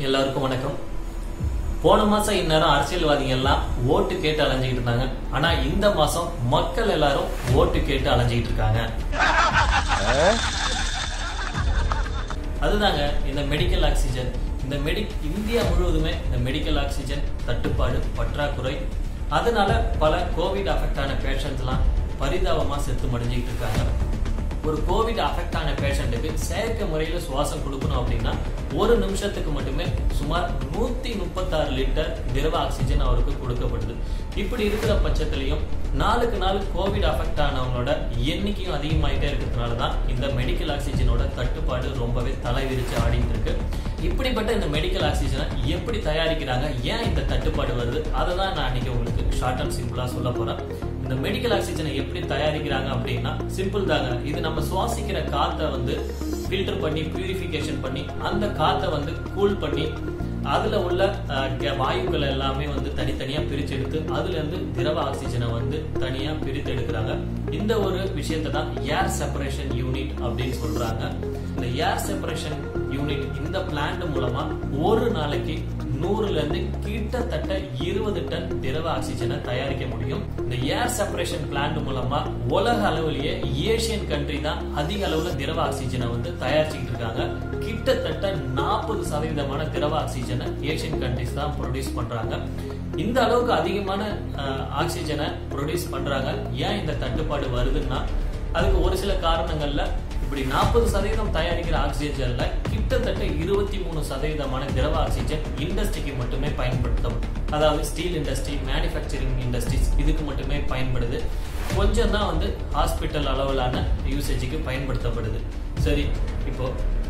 எல்லாருக்கும் வணக்கம் போன மாசம் இந்நேரம் அரசியல்வாதிங்க எல்லாம் ஓட்டு கேட்டு அலைஞ்சிட்டு இருந்தாங்க ஆனா இந்த மாசம் மக்கள் எல்லாரும் ஓட்டு கேட்டு அலைஞ்சிட்டு இருக்காங்க அதுதாங்க இந்த மெடிக்கல் ஆக்சிஜன் இந்த மெடி இந்தியா முழுவதுமே இந்த மெடிக்கல் ஆக்சிஜன் தட்டுப்பாடு பற்றாக்குறை அதனால பல கோவிட் அஃபெக்ட் ஆன பேஷண்ட்ஸ்லாம் பரிதாபமா செத்து மடிஞ்சிட்டு இருக்காங்க ஒரு கோவிட் அஃபெக்ட் ஆன பேஷண்ட்டுக்கு செயற்கை முறையில் சுவாசம் கொடுக்கணும் அப்படின்னா ஒரு நிமிஷத்துக்கு மட்டுமே சுமார் நூத்தி முப்பத்தாறு லிட்டர் திரவ ஆக்சிஜன் அவருக்கு கொடுக்கப்படுது இப்படி இருக்கிற பட்சத்திலையும் நாளுக்கு நாள் கோவிட் அஃபெக்ட் ஆனவங்களோட எண்ணிக்கையும் அதிகமாயிட்டே இருக்கிறதுனால தான் இந்த மெடிக்கல் ஆக்சிஜனோட தட்டுப்பாடு ரொம்பவே தலைவிரிச்சு ஆடிட்டு இருக்கு இப்படிப்பட்ட இந்த மெடிக்கல் ஆக்சிஜனை எப்படி தயாரிக்கிறாங்க ஏன் இந்த தட்டுப்பாடு வருது அதை தான் நான் இன்னைக்கு உங்களுக்கு ஷார்ட் அண்ட் சிம்பிளா சொல்ல போறேன் இந்த மெடிக்கல் ஆக்சிஜனை எப்படி தயாரிக்கிறாங்க அப்படின்னா சிம்பிள் தாங்க இது நம்ம சுவாசிக்கிற காத்தை வந்து ஃபில்டர் பண்ணி பியூரிஃபிகேஷன் பண்ணி அந்த காத்தை வந்து கூல் பண்ணி அதுல உள்ள அஹ், க- வாயுக்கள் எல்லாமே வந்து தனித்தனியா பிரிச்சு எடுத்து அதுல இருந்து திரவ ஆக்சிஜனை வந்து தனியா பிரித்து எடுக்கிறாங்க இந்த ஒரு விஷயத்தை தான் ஏர் செப்பரேஷன் யூனிட் அப்படின்னு சொல்றாங்க இந்த ஏர் செப்பரேஷன் யூனிட் இந்த பிளான்ட் மூலமா ஒரு நாளைக்கு நூறுல இருந்து கிட்டத்தட்ட இருபது டன் திரவ ஆக்சிஜனை தயாரிக்க முடியும் இந்த ஏர் செப்பரேஷன் பிளான்ட் மூலமா உலக அளவிலேயே ஏசியன் கண்ட்ரி தான் அதிக அளவுல திரவ ஆக்சிஜனை வந்து தயாரிச்சுக்கிட்டு இருக்காங்க கிட்டத்தட்ட நாற்பது சதவீதமான திரவ ஆக்சிஜனை ஏசியன் கண்ட்ரிஸ் தான் ப்ரொடியூஸ் பண்றாங்க இந்த அளவுக்கு அதிகமான அஹ், ஆக்சிஜனை ப்ரொடியூஸ் பண்றாங்க ஏன் இந்த தட்டுப்பாடு வருதுன்னா அதுக்கு ஒரு சில காரணங்கள்ல இப்படி நாற்பது சதவீதம் தயாரிக்கிற ஆக்சிஜன்ல கிட்டத்தட்ட இருபத்தி மூணு சதவீதமான திரவ ஆக்சிஜன் இண்டஸ்ட்ரிக்கு மட்டுமே பயன்படுத்தும் அதாவது ஸ்டீல் இண்டஸ்ட்ரி மேனுஃபேக்சரிங் இண்டஸ்ட்ரீஸ் இதுக்கு மட்டுமே பயன்படுது கொஞ்சம் தான் வந்து ஹாஸ்பிட்டல் அளவிலான யூசேஜுக்கு பயன்படுத்தப்படுது சரி இப்போ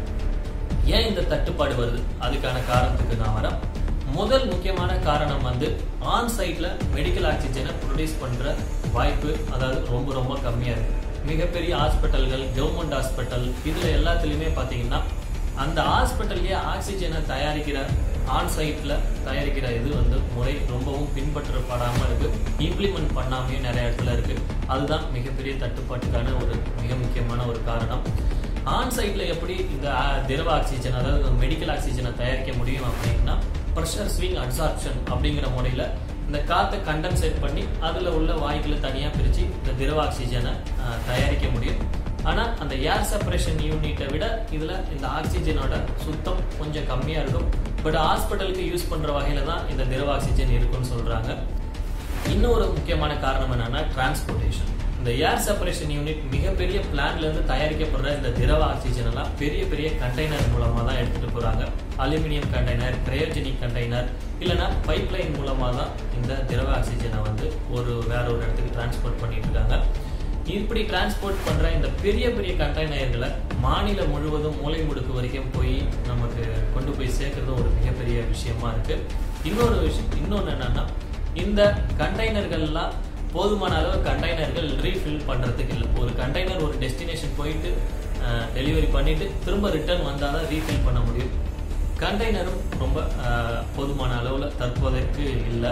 ஏன் இந்த தட்டுப்பாடு வருது அதுக்கான காரணத்துக்கு நான் வரேன் முதல் முக்கியமான காரணம் வந்து ஆன் சைட்ல மெடிக்கல் ஆக்சிஜனை ப்ரொடியூஸ் பண்ற வாய்ப்பு அதாவது ரொம்ப ரொம்ப கம்மியா இருக்கு மிகப்பெரிய ஹாஸ்பிட்டல்கள் கவர்மெண்ட் ஹாஸ்பிட்டல் இதுல எல்லாத்துலயுமே பாத்தீங்கன்னா அந்த ஹாஸ்பிட்டல்லயே ஆக்சிஜனை தயாரிக்கிற ஆன் சைட்ல தயாரிக்கிற இது வந்து முறை ரொம்பவும் பின்பற்றப்படாம இருக்கு இம்ப்ளிமெண்ட் பண்ணாமே நிறைய இடத்துல இருக்கு அதுதான் மிகப்பெரிய தட்டுப்பாட்டுக்கான ஒரு மிக முக்கியமான ஒரு காரணம் ஆன் சைட்ல எப்படி இந்த ஆ, திரவ ஆக்சிஜன் அதாவது மெடிக்கல் ஆக்சிஜனை தயாரிக்க முடியும் அப்படின்னா ப்ரெஷர் ஸ்விங் அப்சார்ப்ஷன் அப்படிங்கிற முறையில இந்த காத்தை கண்டென்சேட் பண்ணி அதுல உள்ள வாய்க்குள்ள தனியா பிரிச்சு இந்த திரவ ஆக்சிஜனை ஆ, தயாரிக்க முடியும் ஆனா அந்த ஏர் செப்பரேஷன் யூனிட்டை விட இதுல இந்த ஆக்சிஜனோட சுத்தம் கொஞ்சம் கம்மியா இருக்கும் பட் ஹாஸ்பிட்டலுக்கு யூஸ் பண்ற வகையில தான் இந்த திரவ ஆக்சிஜன் இருக்குன்னு சொல்றாங்க இன்னொரு முக்கியமான காரணம் என்னன்னா டிரான்ஸ்போர்ட்டேஷன் இந்த ஏர் செப்பரேஷன் யூனிட் மிகப்பெரிய பிளான்ல இருந்து தயாரிக்கப்படுற இந்த திரவ ஆக்சிஜன் எல்லாம் பெரிய பெரிய கண்டெய்னர் மூலமா தான் எடுத்துட்டு போறாங்க அலுமினியம் கண்டெய்னர் கிரையோஜெனிக் கண்டெய்னர் இல்லைன்னா பைப் லைன் மூலமா தான் இந்த திரவ ஆக்சிஜனை வந்து ஒரு வேற ஒரு இடத்துக்கு டிரான்ஸ்போர்ட் பண்ணிட்டு இருக்காங்க இப்படி டிரான்ஸ்போர்ட் பண்ற இந்த பெரிய பெரிய கண்டெய்னர்களை மாநிலம் முழுவதும் மூலை முடுக்கு வரைக்கும் போய் நமக்கு கொண்டு போய் சேர்க்கறது ஒரு மிகப்பெரிய விஷயமா இருக்கு இன்னொரு விஷயம் இன்னொன்னு என்னன்னா இந்த கண்டெய்னர்கள்லாம் போதுமான அளவு கண்டெய்னர்கள் ரீஃபில் பண்றதுக்கு இல்லை ஒரு கண்டெய்னர் ஒரு டெஸ்டினேஷன் போயிட்டு டெலிவரி பண்ணிட்டு திரும்ப ரிட்டர்ன் வந்தால் தான் ரீஃபில் பண்ண முடியும் கண்டெய்னரும் ரொம்ப அஹ், போதுமான அளவில் தற்போதைக்கு இல்லை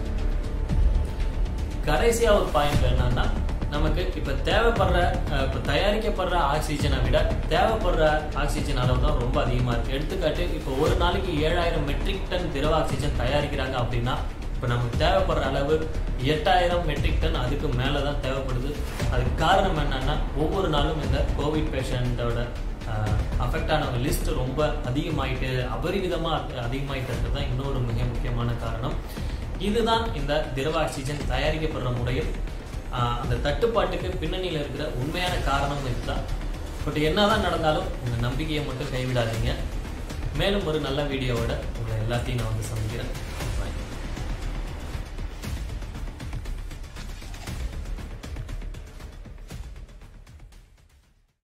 கடைசியா ஒரு பாயிண்ட் என்னன்னா நமக்கு இப்ப தேவைப்படுற அஹ், இப்ப தயாரிக்கப்படுற ஆக்சிஜனை விட தேவைப்படுற ஆக்சிஜன் அளவு தான் ரொம்ப அதிகமா இருக்கு எடுத்துக்காட்டு இப்போ ஒரு நாளைக்கு ஏழாயிரம் மெட்ரிக் டன் திரவ ஆக்சிஜன் தயாரிக்கிறாங்க அப்படின்னா இப்ப நமக்கு தேவைப்படுற அளவு எட்டாயிரம் மெட்ரிக் டன் அதுக்கு மேல தான் தேவைப்படுது அதுக்கு காரணம் என்னன்னா ஒவ்வொரு நாளும் இந்த கோவிட் பேஷண்டோட அஃபெக்ட் ஆனவங்க லிஸ்ட் ரொம்ப அதிகமாயிட்டு அபரிவிதமா அதிகமாயிட்டு இருக்கிறது தான் இன்னொரு மிக முக்கியமான காரணம் இதுதான் இந்த திரவ ஆக்சிஜன் தயாரிக்கப்படுற முறையில் ஆஹ், அந்த தட்டுப்பாட்டுக்கு பின்னணியில் இருக்கிற உண்மையான காரணம் இதுதான் பட் என்னதான் நடந்தாலும் உங்க நம்பிக்கையை மட்டும் கைவிடாதீங்க மேலும் ஒரு நல்ல வீடியோவோட உங்களை எல்லாத்தையும் நான் வந்து சந்திக்கிறேன்